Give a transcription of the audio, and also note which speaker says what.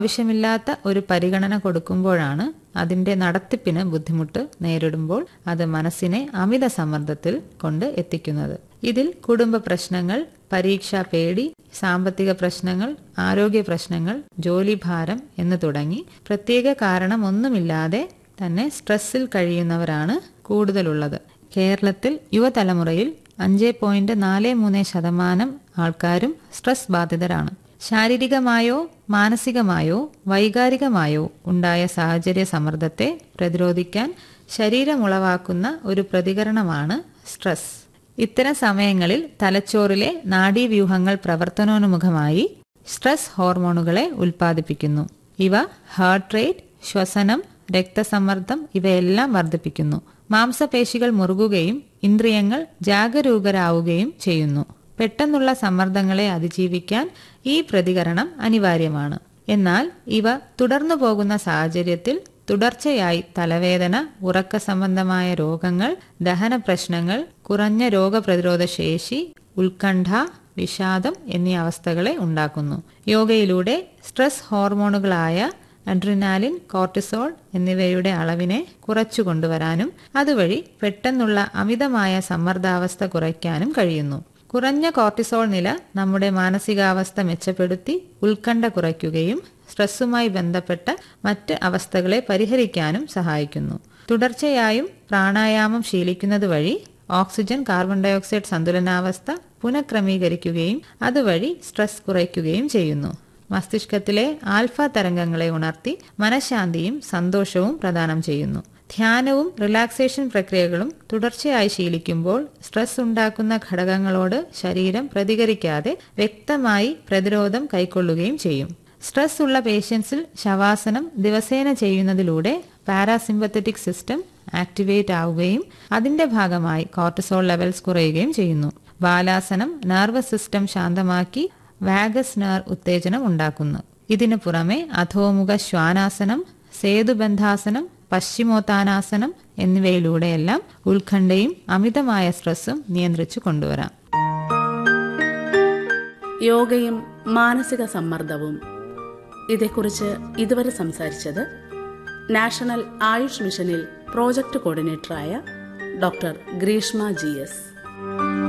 Speaker 1: ആവശ്യമില്ലാത്ത ഒരു പരിഗണന കൊടുക്കുമ്പോഴാണ് അതിന്റെ നടത്തിപ്പിന് ബുദ്ധിമുട്ട് നേരിടുമ്പോൾ അത് മനസ്സിനെ അമിത സമ്മർദ്ദത്തിൽ കൊണ്ട് എത്തിക്കുന്നത് ഇതിൽ കുടുംബ പ്രശ്നങ്ങൾ പരീക്ഷാ പേടി സാമ്പത്തിക പ്രശ്നങ്ങൾ ആരോഗ്യ പ്രശ്നങ്ങൾ ജോലിഭാരം എന്ന് തുടങ്ങി പ്രത്യേക കാരണമൊന്നുമില്ലാതെ തന്നെ സ്ട്രെസ്സിൽ കഴിയുന്നവരാണ് കൂടുതലുള്ളത് കേരളത്തിൽ യുവതലമുറയിൽ അഞ്ച് പോയിന്റ് നാല് മൂന്ന് ശതമാനം ആൾക്കാരും സ്ട്രെസ് ബാധിതരാണ് ശാരീരികമായോ മാനസികമായോ വൈകാരികമായോ ഉണ്ടായ സാഹചര്യ സമ്മർദ്ദത്തെ പ്രതിരോധിക്കാൻ ശരീരമുളവാക്കുന്ന ഒരു പ്രതികരണമാണ് സ്ട്രെസ് ഇത്തരം സമയങ്ങളിൽ തലച്ചോറിലെ നാഡീവ്യൂഹങ്ങൾ പ്രവർത്തനോന്മുഖമായി സ്ട്രെസ് ഹോർമോണുകളെ ഉൽപ്പാദിപ്പിക്കുന്നു ഇവ ഹാർട്ട് റേറ്റ് ശ്വസനം രക്തസമ്മർദ്ദം ഇവയെല്ലാം വർദ്ധിപ്പിക്കുന്നു മാംസപേശികൾ മുറുകുകയും ഇന്ദ്രിയങ്ങൾ ജാഗരൂകരാവുകയും ചെയ്യുന്നു പെട്ടെന്നുള്ള സമ്മർദ്ദങ്ങളെ അതിജീവിക്കാൻ ഈ പ്രതികരണം അനിവാര്യമാണ് എന്നാൽ ഇവ തുടർന്നു പോകുന്ന സാഹചര്യത്തിൽ തുടർച്ചയായി തലവേദന ഉറക്ക സംബന്ധമായ രോഗങ്ങൾ ദഹന പ്രശ്നങ്ങൾ കുറഞ്ഞ രോഗപ്രതിരോധ ശേഷി ഉത്കണ്ഠ വിഷാദം എന്നീ അവസ്ഥകളെ ഉണ്ടാക്കുന്നു യോഗയിലൂടെ സ്ട്രെസ് ഹോർമോണുകളായ അഡ്രിനാലിൻ കോർട്ടിസോൾ എന്നിവയുടെ അളവിനെ കുറച്ചു കൊണ്ടുവരാനും അതുവഴി പെട്ടെന്നുള്ള അമിതമായ സമ്മർദ്ദാവസ്ഥ കുറയ്ക്കാനും കഴിയുന്നു കുറഞ്ഞ കോർട്ടിസോൾ നില നമ്മുടെ മാനസികാവസ്ഥ മെച്ചപ്പെടുത്തി ഉത്കണ്ഠ കുറയ്ക്കുകയും സ്ട്രെസ്സുമായി ബന്ധപ്പെട്ട മറ്റ് അവസ്ഥകളെ പരിഹരിക്കാനും സഹായിക്കുന്നു തുടർച്ചയായും പ്രാണായാമം ശീലിക്കുന്നത് വഴി ഓക്സിജൻ കാർബൺ ഡയോക്സൈഡ് സന്തുലനാവസ്ഥ പുനഃക്രമീകരിക്കുകയും അതുവഴി സ്ട്രെസ് കുറയ്ക്കുകയും ചെയ്യുന്നു മസ്തിഷ്കത്തിലെ ആൽഫ തരംഗങ്ങളെ ഉണർത്തി മനഃശാന്തിയും സന്തോഷവും പ്രദാനം ചെയ്യുന്നു ധ്യാനവും റിലാക്സേഷൻ പ്രക്രിയകളും തുടർച്ചയായി ശീലിക്കുമ്പോൾ സ്ട്രെസ് ഉണ്ടാക്കുന്ന ഘടകങ്ങളോട് ശരീരം പ്രതികരിക്കാതെ വ്യക്തമായി പ്രതിരോധം കൈക്കൊള്ളുകയും ചെയ്യും സ്ട്രെസ് ഉള്ള പേഷ്യൻസിൽ ശവാസനം ദിവസേന ചെയ്യുന്നതിലൂടെ പാരാസിമ്പത്തറ്റിക് സിസ്റ്റം ആക്ടിവേറ്റ് ആവുകയും അതിന്റെ ഭാഗമായി കോർട്ടിസോൾ ലെവൽസ് കുറയുകയും ചെയ്യുന്നു ബാലാസനം നർവസ് സിസ്റ്റം ശാന്തമാക്കി വാഗസ് നെർ ഉത്തേജനം ഉണ്ടാക്കുന്നു ഇതിനു പുറമെ അധോമുഖ ശ്വാനാസനം സേതുബന്ധാസനം പശ്ചിമോത്താനാസനം എന്നിവയിലൂടെയെല്ലാം ഉത്കണ്ഠയും അമിതമായ സ്ട്രെസ്സും നിയന്ത്രിച്ചു കൊണ്ടുവരാം
Speaker 2: യോഗയും മാനസിക സമ്മർദ്ദവും ഇതേക്കുറിച്ച് ഇതുവരെ സംസാരിച്ചത് നാഷണൽ ആയുഷ് മിഷനിൽ പ്രോജക്ട് കോർഡിനേറ്ററായ ഡോക്ടർ ഗ്രീഷ്മ ജി എസ്